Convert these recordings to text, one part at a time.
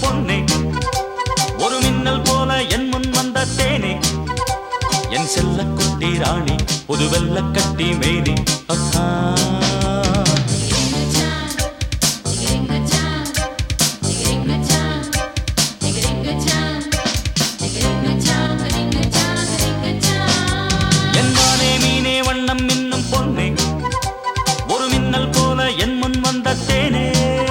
பொன்னே ஒரு மின்னல் போல என் முன் வந்த தேனே என் செல்ல குட்டி ராணி புது வெள்ள கட்டி மேனி அக்கா என் மானே மீனே வண்ணம் மின்னும் பொன்னே ஒரு மின்னல் போல என் முன் வந்த தேனே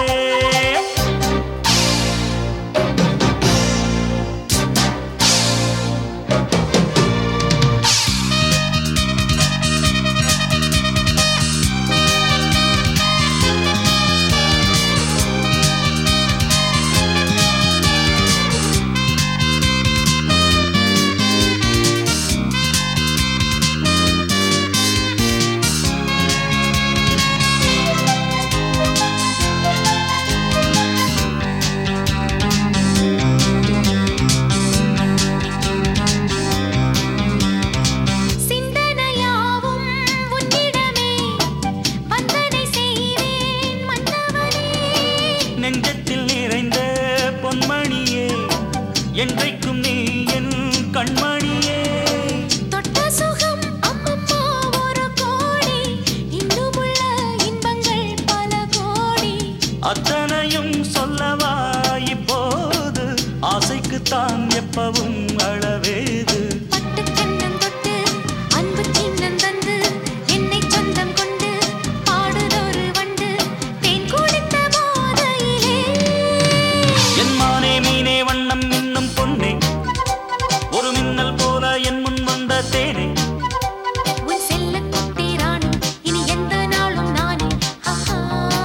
சிந்தனையாவும் உன்னிடமே வந்தனை செய்வேன் மன்னவனே நெஞ்சத்தில் நிறைந்த பொன்மணியே என்றைக்கும் நீ என் கண்மணியே தொட்ட சுகம் அம்மம்மா ஒரு கோடி இன்னுமுள்ள இன்பங்கள் பல கோடி அத்தனையும் சொல்லவா இப்போது ஆசைக்குத்தான் எப்பவும் அளவேது பட்டு கண்ணம் தொட்டு அன்பு சின்னம் தந்து என்னை சொந்தம் கொண்டு பாடுதொரு வண்டு தேன் குடித்த போதையிலே என் மானே மீனே வண்ணம் மின்னும் பொன்னே ஒரு மின்னல் போல என் முன் வந்த தேனே உன் செல்ல குட்டி ராணி இனி எந்த நாளும் நானே ஆஹா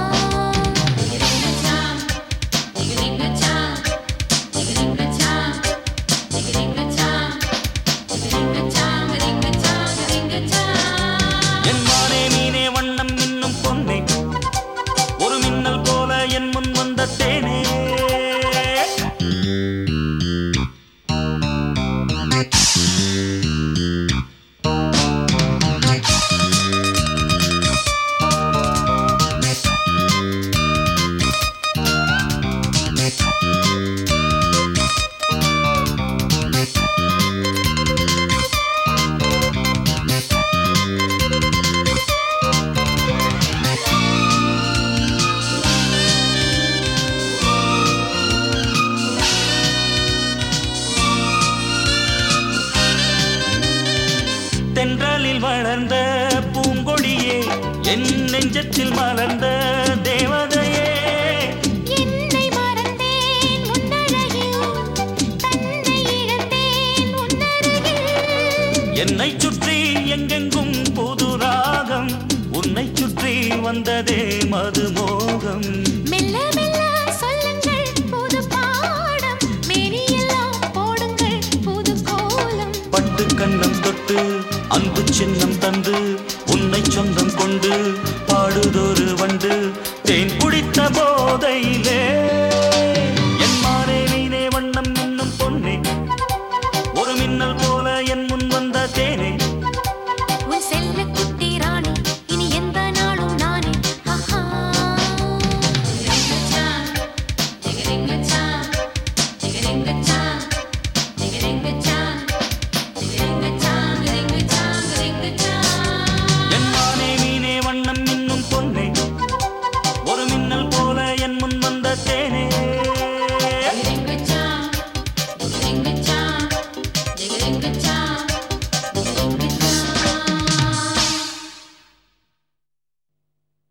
என் மானே மீனே வண்ணம் மின்னும் பொன்னே ஒரு மின்னல் போல என் முன் வந்த தேனே தென்றலில் வளர்ந்த பூங்கொடியே என் நெஞ்சத்தில் மலர்ந்த தேவதையே என்னை மறந்தேன் உன்னழகில் தன்னை இழந்தேன் உன்னருகில் என்னை சுற்றி எங்கெங்கும் புது ராகம் உன்னை சுற்றி வந்ததே மதுமோகம் மெல்ல மெல்ல சொல்லுங்கள் புது பாடம் மேனியெல்லாம் போடுங்கள் புது கோலம் பட்டு கண்ணம் தொட்டு அன்பு சின்னம் தந்து உன்னை சொந்தம் கொண்டு பாடுதொரு வண்டு தேன் குடித்த போதையிலே